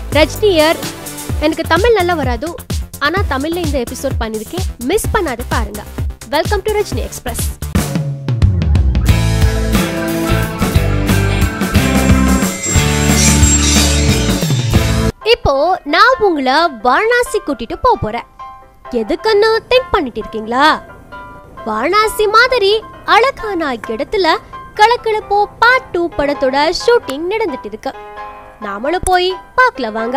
ரஜினியர் எனக்கு தமிழ் நல்லா வராது ஆனா தமிழ்ல இந்த எபிசோட் பண்ணிருக்கேன் மிஸ் பண்ணாத பாருங்க வெல்கம் டு ரஜினி எக்ஸ்பிரஸ் இப்போ நான் உங்களை வாரணாசி கூட்டிட்டு போக போறேன் எதுக்குன்னு திங்க் பண்ணிட்டு இருக்கீங்களா வாரணாசி மாதிரி அழகான இடத்துல கலக்கலப்போ பார்ட் டூ படத்தோட ஷூட்டிங் நடந்துட்டு இருக்கு நாமளும் போய் பார்க்கல வாங்க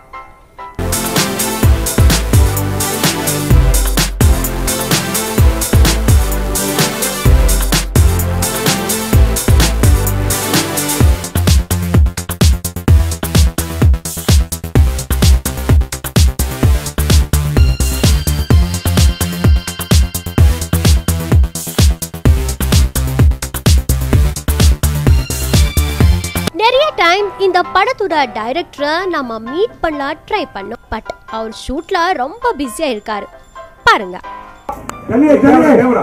நிறைய டைம் இந்த படத்தோட டைரக்டரை நம்ம மீட் பண்ண ட்ரை பண்ணோம் பட் அவர் ஷூட்ல ரொம்ப பிஸியா இருக்காரு பாருங்க चलिए चलिए कैमरा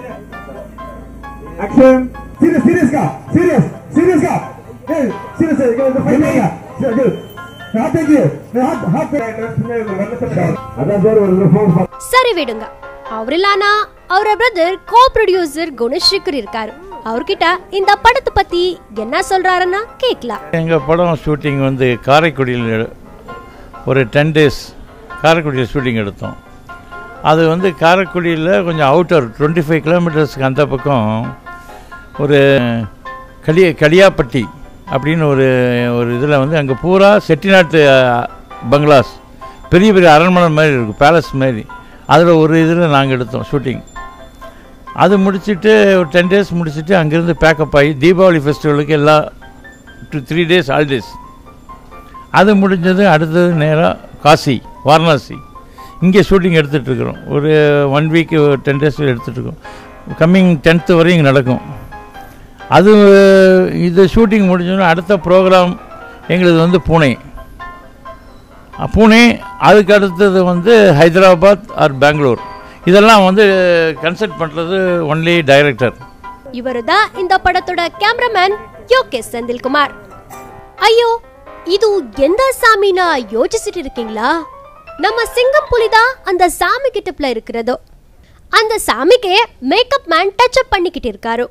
एक्शन सीरियस सीरियस का सीरियस सीरियस का ए सीरियस है ये फाइट नहीं है गुड हाथ देखिए मैं हाथ हाथ पे में रन से अदा सर ஒரு ஃபோன் சரி விடுங்க அவர் இல்லானா அவர பிரதர் கோ ப்ரொடியூசர் குணசேகர் இருக்காரு அவர்கிட்ட இந்த படத்தை பத்தி என்ன சொல்றாருன்னா கேட்கலாம் எங்கள் படம் ஷூட்டிங் வந்து காரைக்குடியில் எடு- ஒரு டென் டேஸ் காரைக்குடியில் ஷூட்டிங் எடுத்தோம் அது வந்து காரைக்குடியில் கொஞ்சம் அவுட்டர் டுவெண்ட்டி ஃபைவ் கிலோமீட்டர்ஸ்க்கு அந்த பக்கம் ஒரு களிய களியாப்பட்டி அப்படின்னு ஒரு ஒரு இதில் வந்து அங்கே பூரா செட்டிநாட்டு அஹ், பங்களாஸ் பெரிய பெரிய அரண்மனை மாதிரி இருக்கும் பேலஸ் மாதிரி அதில் ஒரு இதில் நாங்கள் எடுத்தோம் ஷூட்டிங் அது முடிச்சுட்டு ஒரு டென் டேஸ் முடிச்சுட்டு அங்கேருந்து பேக்கப் ஆகி தீபாவளி ஃபெஸ்டிவலுக்கு எல்லா டூ த்ரீ டேஸ் ஹாலிடேஸ் அது முடிஞ்சது அடுத்தது நேராக காசி வாரணாசி இங்கே ஷூட்டிங் எடுத்துகிட்ருக்குறோம் ஒரு ஒன் வீக் டென் டேஸ் எடுத்துகிட்ருக்கோம் கம்மிங் டென்த்து வரையும் இங்கே நடக்கும் அது இது ஷூட்டிங் முடிஞ்சோன்னா அடுத்த ப்ரோக்ராம் எங்களுது வந்து பூனே அஹ், பூனே அதுக்கு அடுத்தது வந்து ஹைதராபாத் ஆர் பெங்களூர் இதெல்லாம் வந்து கன்சல்ட் பண்ணுறது ஒன்லி டைரக்டர் இவரு தான் இந்த படத்தோட கேமராமேன் யோகே செந்தில்குமார் ஐயோ இது எந்த சாமினா யோசிச்சுட்டு இருக்கீங்களா நம்ம சிங்கம் புலிதான் அந்த சாமி கிட்டப்ல இருக்கிறதோ அந்த சாமிக்கே மேக்கப் மேன் டச் அப் பண்ணிக்கிட்டு இருக்காரு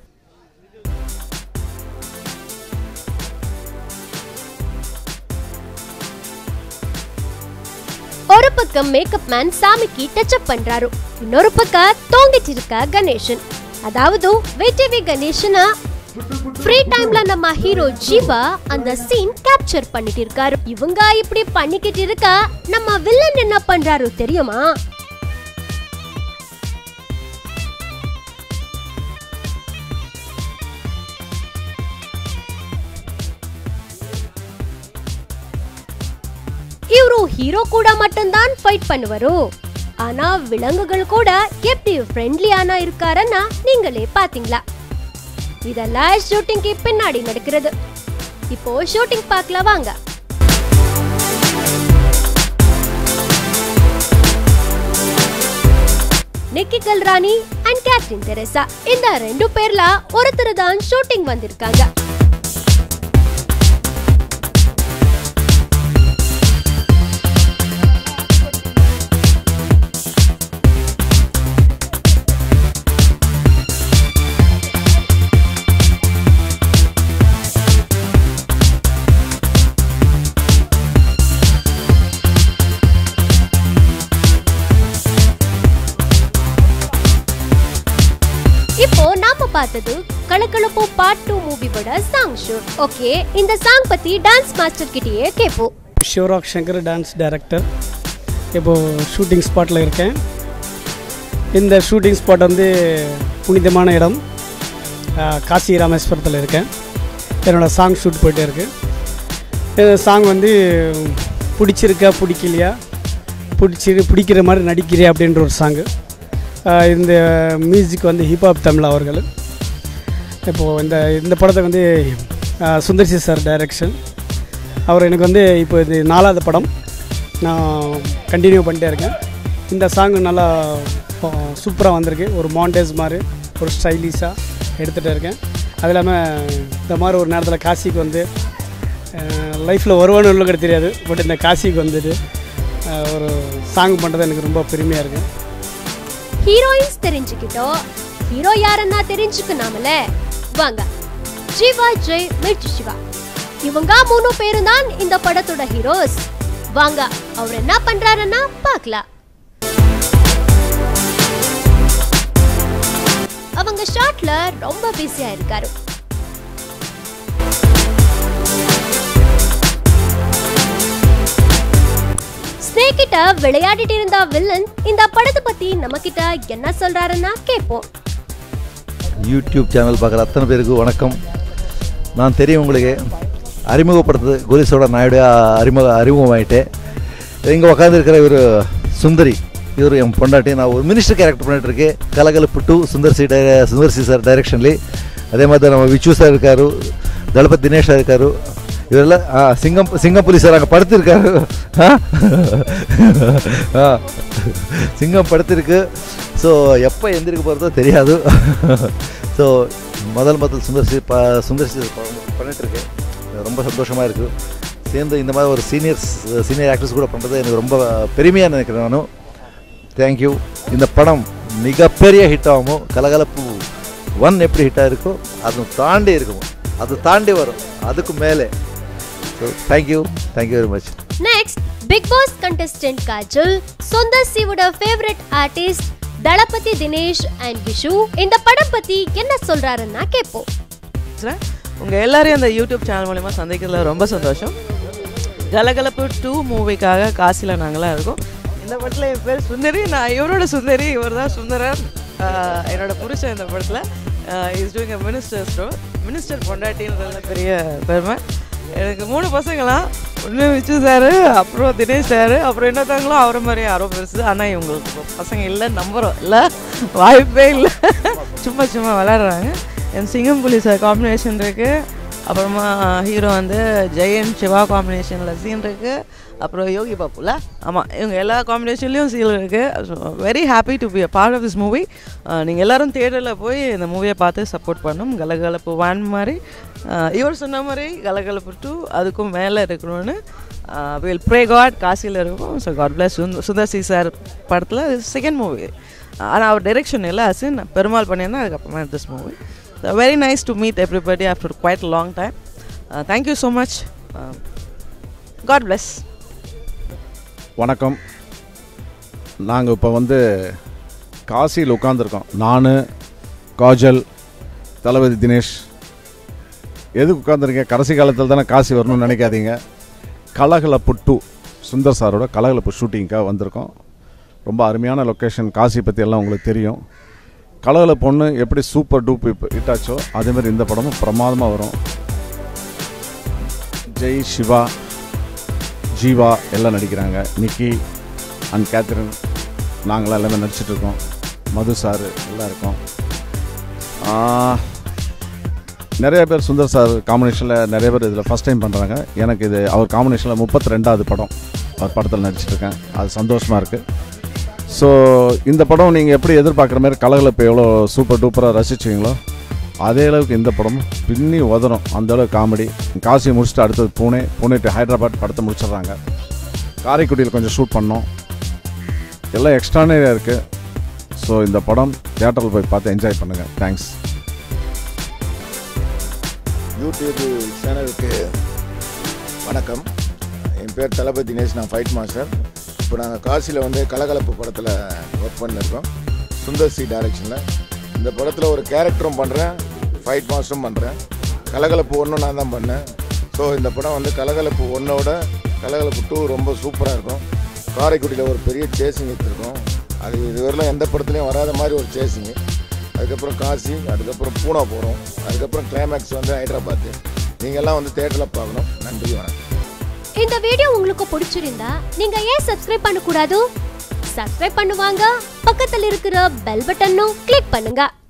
ஒரு பக்கம் மேக்கப் மேன் சாமிக்கு டச் அப் பண்றாரு இன்னொரு பக்கம் தூங்கிட்டு இருக்க கணேசன் அதாவது வெட்டிவி கணேசனா ஃப்ரீ டைம்ல நம்ம ஹீரோ ஜீவா அந்த சீன் கேப்சர் பண்ணிட்டு இருக்காரு இவங்க இப்படி பண்ணிக்கிட்டு இருக்க நம்ம வில்லன் என்ன பண்றாரு தெரியுமா இவரு ஹீரோ கூட மட்டும்தான் ஃபைட் பண்ணுவாரு ஆனா விலங்குகள் கூட எப்படி ஃப்ரெண்ட்லியானா இருக்காருன்னா நீங்களே பாத்தீங்களா இதெல்லாம் ஷூட்டிங்க்கு பின்னாடி நடக்கிறது இப்போ ஷூட்டிங் பார்க்கலாம் வாங்க Nikki Galrani and Catherine Tresa இந்த ரெண்டு பேர்ல ஒருத்தர் தான் ஷூட்டிங் வந்திருக்காங்க இப்போ நாம பார்த்தது கலக்கலப்போ பார்ட் டூ மூவியோட சாங் ஷூட் ஓகே இந்த சாங் பத்தி டான்ஸ் மாஸ்டர் கிட்டயே கேட்போம் சிவராக் சங்கர் டான்ஸ் டைரக்டர் இப்போது ஷூட்டிங் ஸ்பாட்டில் இருக்கேன் இந்த ஷூட்டிங் ஸ்பாட் வந்து புனிதமான இடம் ஆஹ், காசி ராமேஸ்வரத்தில் இருக்கேன் என்னோடய சாங் ஷூட் போயிட்டே இருக்கு இந்த சாங் வந்து பிடிச்சிருக்கா பிடிக்கலையா பிடிச்சி பிடிக்கிற மாதிரி நடிக்கிறியா அப்படின்ற ஒரு சாங்கு இந்த மியூசிக் வந்து ஹிப்ஹாப் தமிழ் அவர்கள் இப்போது இந்த இந்த படத்தை வந்து ஆஹ், சுந்தர்சி சார் டைரக்ஷன் அவர் எனக்கு வந்து இப்போ இது நாலாவது படம் நான் கண்டினியூ பண்ணிட்டே இருக்கேன் இந்த சாங் நல்லா சூப்பராக வந்திருக்கு ஒரு மாண்டேஜ் மாதிரி ஒரு ஸ்டைலிஷாக எடுத்துகிட்டு இருக்கேன் அது இல்லாமல் இந்த மாதிரி ஒரு நேரத்தில் காசிக்கு வந்து லைஃப்பில் வருவானு கூட தெரியாது பட் இந்த காசிக்கு வந்துட்டு அஹ், ஒரு சாங் பண்ணுறது எனக்கு ரொம்ப பெருமையாக இருக்குது ஹீரோயின்ஸ் தெரிஞ்சுக்கிட்டோம் ஹீரோ யாருன்னா தெரிஞ்சுக்கனாமல வாங்க ஜீவா ஜெய் மிர்ச்சி சிவா இவங்க மூணு பேரும் தான் இந்த படத்தோட ஹீரோஸ் வாங்க அவர் என்ன பண்றாருன்னா பார்க்கலாம் அவங்க ஷாட்ல ரொம்ப பிஸியா இருக்காரு ஸ்னேக் கிட்ட விளையாடிட்டு இருந்த வில்லன் இந்த படத்தை பத்தி நம்ம கிட்ட என்ன சொல்றாருன்னா கேட்போம் யூடியூப் சேனல் பார்க்குற அத்தனை பேருக்கு வணக்கம் நான் தெரியும் உங்களுக்கு அறிமுகப்படுத்துறது குலிசோட நாயுடு அறிமுக அறிமுகமாயிட்டேன் இங்கே உட்காந்துருக்கிற இவர் சுந்தரி இவர் என் பொண்டாட்டி நான் ஒரு மினிஸ்டர் கேரக்டர் பண்ணிட்டு இருக்கேன் கலகலப்பு டூ சுந்தர் சி டை- சுந்தர் சி சார் டைரக்ஷன்லி அதே மாதிரி நம்ம விச்சு சார் இருக்காரு தளபதி தினேஷ் சார் இருக்காரு இவரெல்லாம் ஆ சிங்கம் சிங்கம் புலி சார் அங்கே படுத்திருக்காரு ஆ? ஆ சிங்கம் படுத்திருக்கு ஸோ எப்போ எந்திரிக்க போகிறதோ தெரியாது ஸோ முதல் முதல் சுந்தர்சி ப சுந்தர்சி பண்ணிகிட்ருக்கேன் ரொம்ப சந்தோஷமாக இருக்குது சேர்ந்து இந்த மாதிரி ஒரு சீனியர்ஸ் சீனியர் ஆக்டர்ஸ் கூட பண்ணுறது எனக்கு ரொம்ப பெருமையாக நினைக்கிறேன் நானும் தேங்க்யூ இந்த படம் மிகப்பெரிய ஹிட் ஆகும் கலகலப்பு ஒன் எப்படி ஹிட்டாக இருக்கோ அது தாண்டி இருக்கும் அது தாண்டி வரும் அதுக்கு மேலே so thank you thank you very much next Bigg Boss contestant Kajal Sundar சிவோட favourite artist Thalapathy Dinesh and Vishu இந்த படம் பத்தி என்ன சொல்றாருன்னா கேட்போம் பேசுகிறேன் உங்கள் எல்லாரையும் அந்த யூடியூப் சேனல் மூலிமா சந்திக்கிறதுல ரொம்ப சந்தோஷம் கலகலப்பு டூ மூவிக்காக காசியில் நாங்களாம் இருக்கோம் இந்த படத்தில் என் பேர் சுந்தரி நான் இவரோட சுந்தரி இவர் தான் சுந்தரர் ஆஹ் என்னோட புருஷன் இந்த படத்தில் இஸ் டூயிங் அ மினிஸ்டர் ஸ்டோ மினிஸ்டர் பொண்டாட்டின்றதுல பெரிய பெருமை எனக்கு மூணு பசங்களாம் ஒன்று விச்சு சார் அப்புறம் தினேஷ் சார் அப்புறம் என்னத்தாங்களோ அவரை மாதிரி யாரோ பெருசு ஆனால் இவங்களுக்கு பசங்க இல்லை நம்புகிறோம் இல்லை வாய்ப்பே இல்லை சும்மா சும்மா விளையாடுறாங்க என் சிங்கம் புலி சார் காம்பினேஷன் இருக்குது அப்புறமா ஹீரோ வந்து ஜெயன் சிவா காம்பினேஷனில் சீன் இருக்குது அப்புறம் யோகி பாப்புல ஆமாம் இவங்க எல்லா காம்பினேஷன்லேயும் சீன் இருக்குது very happy to be a part of this movie நீங்கள் எல்லாரும் தேட்டரில் போய் இந்த மூவியை பார்த்து சப்போர்ட் பண்ணும் கலகலப்பு ஒன் மாதிரி அஹ், இவர் சொன்ன மாதிரி கலகலப்பு டூ அதுக்கும் மேலே இருக்கணும்னு வில் ப்ரே காட் காசியில் இருக்கும் so god bless Sundar C sir படத்தில் செகண்ட் மூவி ஆனால் அவர் டைரெக்ஷன் இல்லை அசின் பெருமாள் பண்ணியிருந்தேன் அதுக்கப்புறமா this movie very nice to meet everybody after quite long time thank you so much god bless வணக்கம் நாங்கள் இப்போ வந்து காசியில் உட்காந்துருக்கோம் நான் காஜல் தளபதி தினேஷ் எதுக்கு உட்காந்துருக்கேன் கடைசி காலத்தில் தானே காசி வரணும்னு நினைக்காதீங்க கலகலப்பு டூ சுந்தர் சாரோட கலகலப்பு ஷூட்டிங்க்காக வந்திருக்கோம் ரொம்ப அருமையான லொக்கேஷன் காசி பற்றி எல்லாம் உங்களுக்கு தெரியும் கலகலப்பு ஒன்று எப்படி சூப்பர் டூப் இப்போ ஹிட்டாச்சோ அதேமாதிரி இந்த படமும் பிரமாதமாக வரும் ஜெய் சிவா ஜீவா எல்லாம் நடிக்கிறாங்க நிக்கி அண்ட் கேத்ரின் நாங்களாம் எல்லாமே நடிச்சிட்டு இருக்கோம் மது சார் எல்லாம் இருக்கோம் ஆஹ், நிறைய பேர் சுந்தர் சார் காம்பினேஷனில் நிறைய பேர் இதில் ஃபஸ்ட் டைம் பண்ணுறாங்க எனக்கு இது அவர் காம்பினேஷனில் முப்பத்தி ரெண்டாவது படம் அவர் படத்தில் நடிச்சிட்ருக்கேன் அது சந்தோஷமாக இருக்குது ஸோ இந்த படம் நீங்கள் எப்படி எதிர்பார்க்குற மாதிரி கலகலப்பு எவ்வளோ சூப்பர் டூப்பராக ரசிச்சுவீங்களோ அதே அளவுக்கு இந்த படமும் பின்னி உதறும் அந்த அளவுக்கு காமெடி காசியை முடிச்சுட்டு அடுத்தது பூனே பூனே to ஹைதராபாத் படத்தை முடிச்சிடுறாங்க காரைக்குடியில் கொஞ்சம் ஷூட் பண்ணோம் எல்லாம் எக்ஸ்ட்ரானரியாக இருக்குது ஸோ இந்த படம் தியேட்டரில் போய் பார்த்து என்ஜாய் பண்ணுங்கள் தேங்க்ஸ் யூடியூப் சேனலுக்கு வணக்கம் என் பேர் தளபதி தினேஷ் நான் ஃபைட் மாஸ்டர் இப்போ நாங்கள் காசியில் வந்து கலகலப்பு படத்தில் ஒர்க் பண்ணியிருக்கோம் சுந்தர் சி டைரக்ஷனில் இந்த படத்தில் ஒரு கேரக்டரும் பண்ணுறேன் ஃபைட் மாஸ்டரும் பண்ணுறேன் கலகலப்பு ஒன்றும் நான் தான் பண்ணேன் ஸோ இந்த படம் வந்து கலகலப்பு ஒன்னோட கலகலப்பு டூ ரொம்ப சூப்பராக இருக்கும் காரைக்குடியில் ஒரு பெரிய சேசிங் எடுத்திருக்கோம் அது இதுவரையிலும் எந்த படத்துலையும் வராத மாதிரி ஒரு சேசிங்கு அதுக்கப்புறம் காசி அதுக்கப்புறம் பூனா போகிறோம் அதுக்கப்புறம் கிளைமேக்ஸ் வந்து ஹைதராபாத்து நீங்கள் எல்லாம் வந்து தேட்டரில் பார்க்கணும் நன்றி வணக்கம் இந்த வீடியோ உங்களுக்கு பிடிச்சிருந்தா நீங்க ஏன் சப்ஸ்கிரைப் பண்ண கூடாது சப்ஸ்கிரைப் பண்ணுவாங்க பக்கத்துல இருக்கிற பெல் பட்டனும் கிளிக் பண்ணுங்க